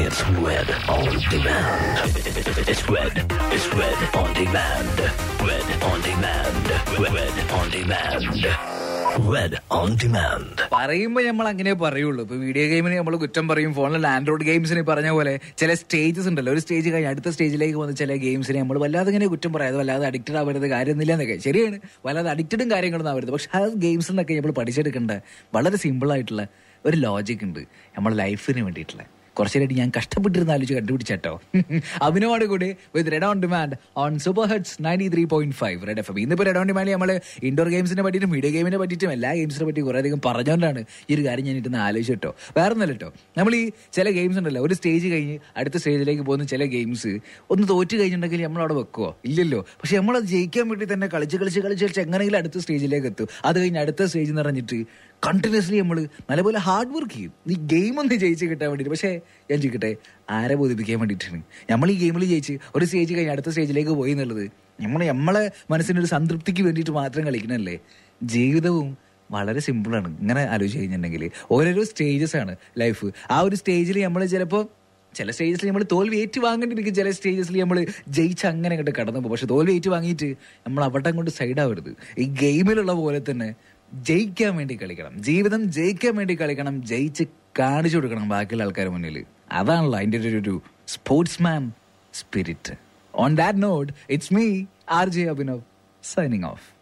It's Red on Demand. It's Red. It's Red on Demand. Red on Demand. Red on Demand. Red on Demand. പറയുമ്പോൾ നമ്മൾ അങ്ങനെ പറയുള്ളൂ ഇപ്പൊ video ഗെയിമിന് നമ്മൾ കുറ്റം പറയും ഫോണിൽ ആൻഡ്രോയിഡ് ഗെയിംസിന് പറഞ്ഞ പോലെ ചില സ്റ്റേജസ് ഉണ്ടല്ലോ ഒരു സ്റ്റേജ് കഴിഞ്ഞ് അടുത്ത സ്റ്റേജിലേക്ക് വന്ന ചില ഗെയിംസിനെ നമ്മൾ വല്ലാതെ ഇങ്ങനെ കുറ്റം പറയാതെ വല്ലാതെ അഡിക്റ്റഡ് ആവരുത് കാര്യമൊന്നുമില്ല എന്നൊക്കെ ശരിയാണ് വല്ലാതെ അഡിക്റ്റഡും കാര്യങ്ങളൊന്നും ആവരുത് പക്ഷെ ആ ഗെയിംസ് എന്നൊക്കെ നമ്മൾ പഠിച്ചെടുക്കേണ്ട വളരെ സിമ്പിൾ ആയിട്ടുള്ള ഒരു ലോജിക് ഉണ്ട് നമ്മുടെ ലൈഫിന് വേണ്ടിയിട്ടുള്ള കുറച്ചേരായിട്ട് ഞാൻ കഷ്ടപ്പെട്ടിരുന്ന ആലോചിച്ച് കണ്ടുപിടിച്ചോ അഭിനവാട് കൂടി with red on demand on super heads ninety three point five red F M ഇന്നിപ്പോൾ റെഡ് ഓൺ ഡിമാൻഡ് നമ്മൾ ഇൻഡോർ ഗെയിംസിനെ പറ്റിയിട്ടും വീഡിയോ ഗെയിമിനെ പറ്റിയിട്ടും എല്ലാ ഗെയിംസിനെ പറ്റി കുറേ അധികം പറഞ്ഞുകൊണ്ടാണ് ഈ ഒരു കാര്യം ഞാൻ ഇരുന്ന് ആലോചിച്ചിട്ടോ വേറെ ഒന്നല്ല കേട്ടോ നമ്മൾ ഈ ചില ഗെയിംസ് ഉണ്ടല്ലോ ഒരു സ്റ്റേജ് കഴിഞ്ഞ് അടുത്ത സ്റ്റേജിലേക്ക് പോകുന്ന ചില ഗെയിംസ് ഒന്ന് തോറ്റ് കഴിഞ്ഞിട്ടുണ്ടെങ്കിൽ നമ്മൾ അവിടെ വെക്കുവോ ഇല്ലല്ലോ പക്ഷെ നമ്മളത് ജയിക്കാൻ വേണ്ടി തന്നെ കളിച്ച് കളിച്ച് കളിച്ച് കളിച്ച് എങ്ങനെയെങ്കിലും അടുത്ത സ്റ്റേജിലേക്ക് എത്തും അത് കഴിഞ്ഞ് അടുത്ത സ്റ്റേജ് എന്ന് പറഞ്ഞിട്ട് കണ്ടിന്യൂസ്ലി നമ്മൾ നല്ലപോലെ ഹാർഡ് വർക്ക് ചെയ്യും ഈ ഗെയിം ഒന്ന് ജയിച്ച് കിട്ടാൻ വേണ്ടിയിട്ട് പക്ഷേ ഞാൻ ചോദിക്കട്ടെ ആരെ ബോധിപ്പിക്കാൻ വേണ്ടിയിട്ടാണ് നമ്മൾ ഈ ഗെയിമിൽ ജയിച്ച് ഒരു സ്റ്റേജ് കഴിഞ്ഞ് അടുത്ത സ്റ്റേജിലേക്ക് പോയി എന്നുള്ളത് നമ്മൾ നമ്മളെ മനസ്സിനൊരു സംതൃപ്തിക്ക് വേണ്ടിയിട്ട് മാത്രം കളിക്കണല്ലേ ജീവിതവും വളരെ സിമ്പിളാണ് ഇങ്ങനെ ആലോചിച്ച് കഴിഞ്ഞിട്ടുണ്ടെങ്കിൽ ഓരോരോ സ്റ്റേജസ് ആണ് ലൈഫ് ആ ഒരു സ്റ്റേജിൽ നമ്മൾ ചിലപ്പോൾ ചില സ്റ്റേജസിൽ നമ്മൾ തോൽവി ഏറ്റു വാങ്ങേണ്ടിയിരിക്കും ചില സ്റ്റേജസിൽ നമ്മൾ ജയിച്ച് അങ്ങനെ അങ്ങോട്ട് കടന്നു പോകും പക്ഷെ തോൽവി ഏറ്റു വാങ്ങിയിട്ട് നമ്മൾ അവിടെ കൊണ്ട് സൈഡാവരുത് ഈ ഗെയിമിലുള്ള പോലെ തന്നെ ജയിക്കാൻ വേണ്ടി കളിക്കണം ജീവിതം ജയിക്കാൻ വേണ്ടി കളിക്കണം ജയിച്ച് കാണിച്ചു കൊടുക്കണം ബാക്കിയുള്ള ആൾക്കാരുടെ മുന്നിൽ അതാണല്ലോ അതിൻ്റെ ഒരു ഒരു sportsman spirit on that note it's me R J Abhinav signing of